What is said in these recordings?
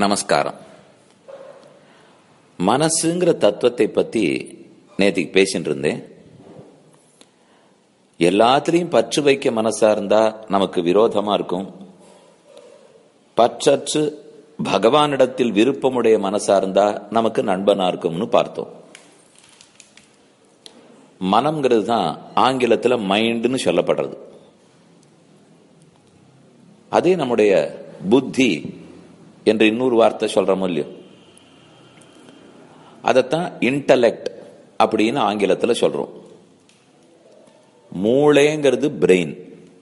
நமஸ்காரம் மனசுங்கிற தத்துவத்தை பத்தி நேத்திக்கு பேசிட்டு இருந்தேன் எல்லாத்திலையும் பற்று வைக்க மனசா இருந்தா நமக்கு விரோதமா இருக்கும் பற்றற்று பகவானிடத்தில் விருப்பமுடைய மனசா இருந்தா நமக்கு நண்பனா இருக்கும்னு பார்த்தோம் மனம்ங்கிறது தான் ஆங்கிலத்துல மைண்டுன்னு சொல்லப்படுறது அதே நம்முடைய புத்தி என்று இன்னொரு வார்த்தை சொல்றோமோ இல்லையோ அதைத்தான் இன்டலெக்ட் அப்படின்னு ஆங்கிலத்தில் சொல்றோம் மூளைங்கிறது பிரெயின்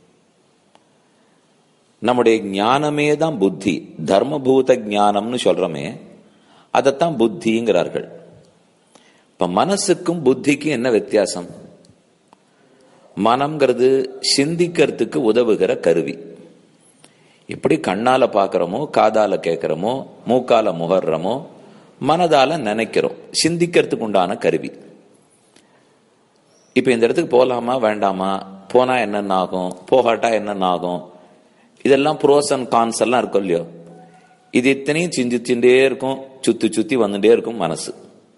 நம்முடைய ஞானமே தான் புத்தி தர்மபூத ஞானம்னு சொல்றோமே அதைத்தான் புத்திங்கிறார்கள் இப்ப மனசுக்கும் புத்திக்கும் என்ன வித்தியாசம் மனம்ங்கிறது சிந்திக்கிறதுக்கு உதவுகிற கருவி எப்படி கண்ணால பாக்குறோமோ காதால கேட்கிறோமோ மூக்கால முகர்றோமோ மனதால நினைக்கிறோம் சிந்திக்கிறதுக்கு உண்டான கருவி இப்ப இந்த இடத்துக்கு போலாமா வேண்டாமா போனா என்னென்ன ஆகும் போகாட்டா என்னென்ன ஆகும் இதெல்லாம் ப்ரோஸ் அண்ட் கான்ஸ் எல்லாம் இருக்கும் இல்லையோ இது இத்தனையும் சிந்திச்சுட்டே இருக்கும் சுத்தி சுத்தி வந்துட்டே இருக்கும் மனசு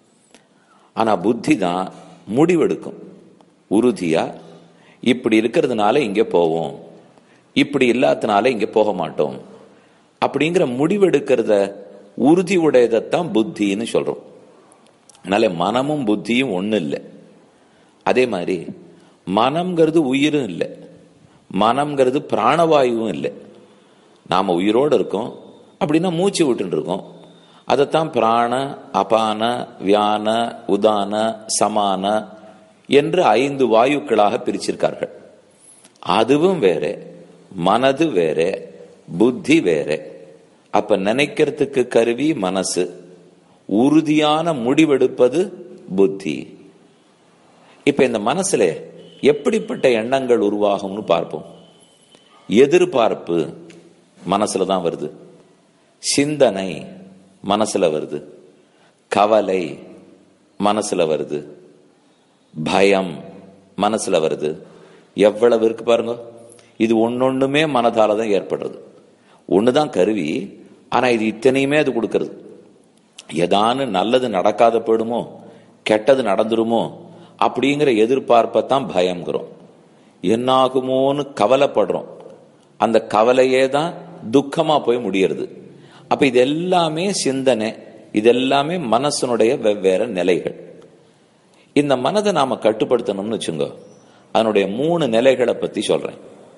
ஆனா புத்தி தான் முடிவெடுக்கும் உறுதியா இப்படி இருக்கிறதுனால இங்க போவோம் இப்படி இல்லாதனால இங்க போக மாட்டோம் அப்படிங்கிற முடிவெடுக்கிறத உறுதி உடையதைத்தான் புத்தின்னு சொல்றோம் அதனால மனமும் புத்தியும் ஒண்ணு இல்லை அதே மாதிரி மனம்ங்கிறது உயிரும் இல்லை மனம்ங்கிறது பிராணவாயுவும் இல்லை நாம உயிரோடு இருக்கோம் அப்படின்னா மூச்சு விட்டுட்டு இருக்கோம் அதைத்தான் பிராண அபான வியான உதான சமான என்று ஐந்து வாயுக்களாக பிரிச்சிருக்கார்கள் அதுவும் வேற மனது வேற புத்தி வேற அப்ப நினைக்கிறதுக்கு கருவி மனசு உறுதியான முடிவெடுப்பது புத்தி இப்ப இந்த மனசுல எப்படிப்பட்ட எண்ணங்கள் உருவாகும்னு பார்ப்போம் எதிர்பார்ப்பு மனசுல தான் வருது சிந்தனை மனசுல வருது கவலை மனசுல வருது பயம் மனசுல வருது எவ்வளவு இருக்கு பாருங்க இது ஒன்னொண்ணுமே மனதால தான் ஏற்படுறது ஒண்ணுதான் கருவி ஆனா இது இத்தனையுமே அது கொடுக்கறது ஏதானு நல்லது நடக்காத போயிடுமோ கெட்டது நடந்துருமோ அப்படிங்கிற எதிர்பார்ப்பை தான் பயம்ங்கிறோம் என்னாகுமோன்னு கவலைப்படுறோம் அந்த கவலையே தான் துக்கமா போய் முடியறது அப்ப இது எல்லாமே சிந்தனை இது எல்லாமே மனசனுடைய வெவ்வேறு நிலைகள் இந்த மனதை நாம கட்டுப்படுத்தணும்னு வச்சுங்க அதனுடைய மூணு நிலைகளை பத்தி சொல்றேன்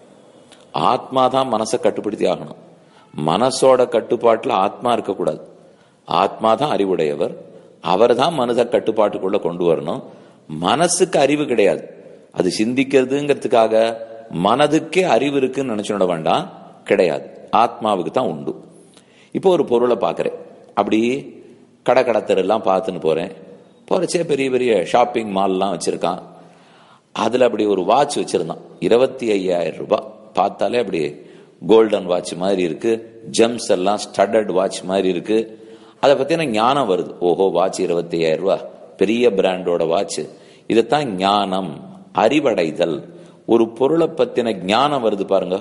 ஆத்மா தான் மனசை கட்டுப்படுத்தி ஆகணும் மனசோட கட்டுப்பாட்டுல ஆத்மா இருக்கக்கூடாது ஆத்மா தான் அறிவுடையவர் அவர் தான் மனதை கட்டுப்பாட்டுக்குள்ள கொண்டு வரணும் மனசுக்கு அறிவு கிடையாது அது சிந்திக்கிறதுங்கிறதுக்காக மனதுக்கே அறிவு இருக்குன்னு நினைச்சுட வேண்டாம் கிடையாது ஆத்மாவுக்கு தான் உண்டு இப்போ ஒரு பொருளை பார்க்குறேன் அப்படி கடை கடத்தரெல்லாம் பார்த்துன்னு போறேன் போறச்சே பெரிய பெரிய ஷாப்பிங் மால்லாம் வச்சிருக்கான் அதுல அப்படி ஒரு வாட்ச் வச்சிருந்தான் இருபத்தி ஐயாயிரம் ரூபாய் பார்த்தாலே அப்படி கோல்டன் வாட்ச் மாதிரி இருக்கு ஜெம்ஸ் எல்லாம் ஸ்டடட் வாட்ச் மாதிரி இருக்கு அதை பத்தின ஞானம் வருது ஓஹோ வாட்ச் இருபத்தி ஐயாயிரம் ரூபாய் பெரிய பிராண்டோட வாட்ச் இதைத்தான் ஞானம் அறிவடைதல் ஒரு பொருளை பத்தின ஞானம் வருது பாருங்க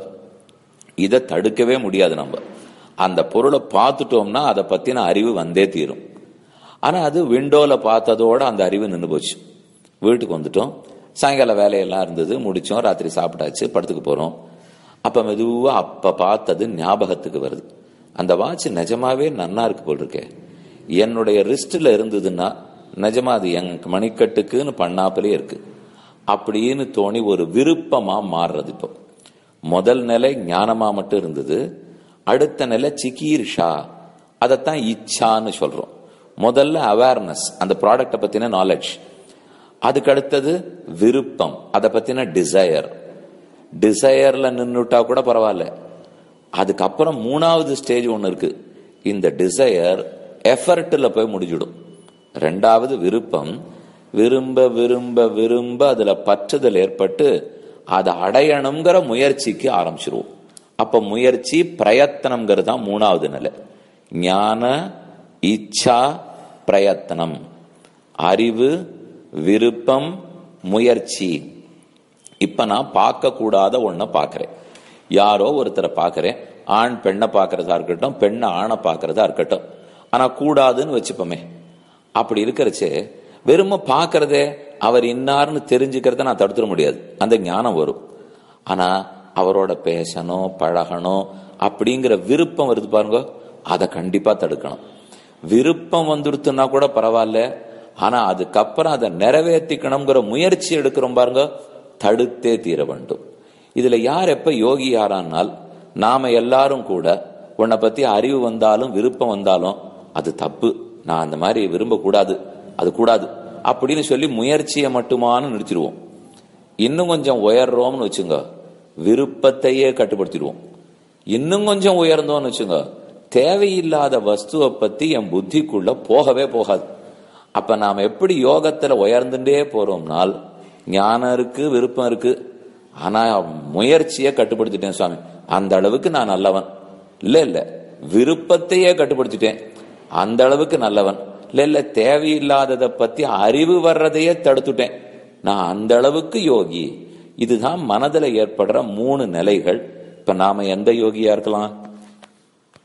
இதை தடுக்கவே முடியாது நம்ம அந்த பொருளை பார்த்துட்டோம்னா அதை பத்தின அறிவு வந்தே தீரும் ஆனா அது விண்டோல பார்த்ததோட அந்த அறிவு நின்று போச்சு வீட்டுக்கு வந்துட்டோம் சாயங்கால வேலையெல்லாம் இருந்தது முடிச்சோம் ராத்திரி சாப்பிட்டாச்சு படத்துக்கு போறோம் அப்ப மெதுவா அப்ப பார்த்தது ஞாபகத்துக்கு வருது அந்த வாட்ச் நிஜமாவே நன்னா இருக்கு போல் இருக்கே என்னுடைய ரிஸ்ட்ல இருந்ததுன்னா நிஜமா அது என் மணிக்கட்டுக்குன்னு பண்ணாப்பிலே இருக்கு அப்படின்னு தோணி ஒரு விருப்பமா மாறுறது இப்போ முதல் நிலை ஞானமா மட்டும் இருந்தது அடுத்த நிலை சிகீர்ஷா அதைத்தான் இச்சான்னு சொல்றோம் முதல்ல அவேர்னஸ் அந்த ப்ராடக்டை பத்தின நாலேஜ் அதுக்கு அடுத்தது விருப்பம் அதை பத்தின டிசையர் டிசையர்ல நின்றுட்டா கூட பரவாயில்ல அதுக்கப்புறம் மூணாவது ஸ்டேஜ் ஒன்று இருக்கு இந்த டிசையர் எஃபர்ட்ல போய் முடிஞ்சிடும் ரெண்டாவது விருப்பம் விரும்ப விரும்ப விரும்ப அதுல பற்றுதல் ஏற்பட்டு அதை அடையணுங்கிற முயற்சிக்கு ஆரம்பிச்சிருவோம் அப்ப முயற்சி பிரயத்தனம்ங்கிறது தான் மூணாவது நிலை ஞான இச்சா பிரயத்தனம் அறிவு விருப்பம் முயற்சி இப்ப நான் பார்க்க கூடாத ஒன்ன பாக்குறேன் யாரோ ஒருத்தரை பாக்குறேன் ஆண் பெண்ணை பார்க்கறதா இருக்கட்டும் பெண்ணை ஆணை பார்க்கறதா இருக்கட்டும் ஆனா கூடாதுன்னு வச்சுப்போமே அப்படி இருக்கிறச்சே வெறும பார்க்கறதே அவர் இன்னார்னு தெரிஞ்சுக்கிறத நான் தடுத்துட முடியாது அந்த ஞானம் வரும் ஆனா அவரோட பேசணும் பழகணும் அப்படிங்கிற விருப்பம் வருது பாருங்க அதை கண்டிப்பா தடுக்கணும் விருப்பம் வந்துடுத்துன்னா கூட பரவாயில்ல ஆனா அதுக்கப்புறம் அதை நிறைவேற்றிக்கணுங்கிற முயற்சி எடுக்கிறோம் பாருங்க தடுத்தே தீர வேண்டும் இதுல யார் எப்ப யோகி யாரானால் நாம எல்லாரும் கூட உன்னை பத்தி அறிவு வந்தாலும் விருப்பம் வந்தாலும் அது தப்பு நான் அந்த மாதிரி விரும்ப கூடாது அது கூடாது அப்படின்னு சொல்லி முயற்சியை மட்டுமானு நிறுத்திடுவோம் இன்னும் கொஞ்சம் உயர்றோம்னு வச்சுங்க விருப்பத்தையே கட்டுப்படுத்திடுவோம் இன்னும் கொஞ்சம் உயர்ந்தோம்னு வச்சுங்க தேவையில்லாத வஸ்துவை பத்தி என் புத்திக்குள்ள போகவே போகாது அப்ப நாம எப்படி யோகத்துல உயர்ந்துட்டே போறோம்னால் ஞானம் இருக்கு விருப்பம் இருக்கு ஆனா முயற்சியை கட்டுப்படுத்திட்டேன் சுவாமி அந்த அளவுக்கு நான் நல்லவன் இல்ல இல்ல விருப்பத்தையே கட்டுப்படுத்திட்டேன் அந்த அளவுக்கு நல்லவன் இல்ல இல்ல தேவையில்லாததை பத்தி அறிவு வர்றதையே தடுத்துட்டேன் நான் அந்த அளவுக்கு யோகி இதுதான் மனதில் ஏற்படுற மூணு நிலைகள் இப்ப நாம எந்த யோகியா இருக்கலாம்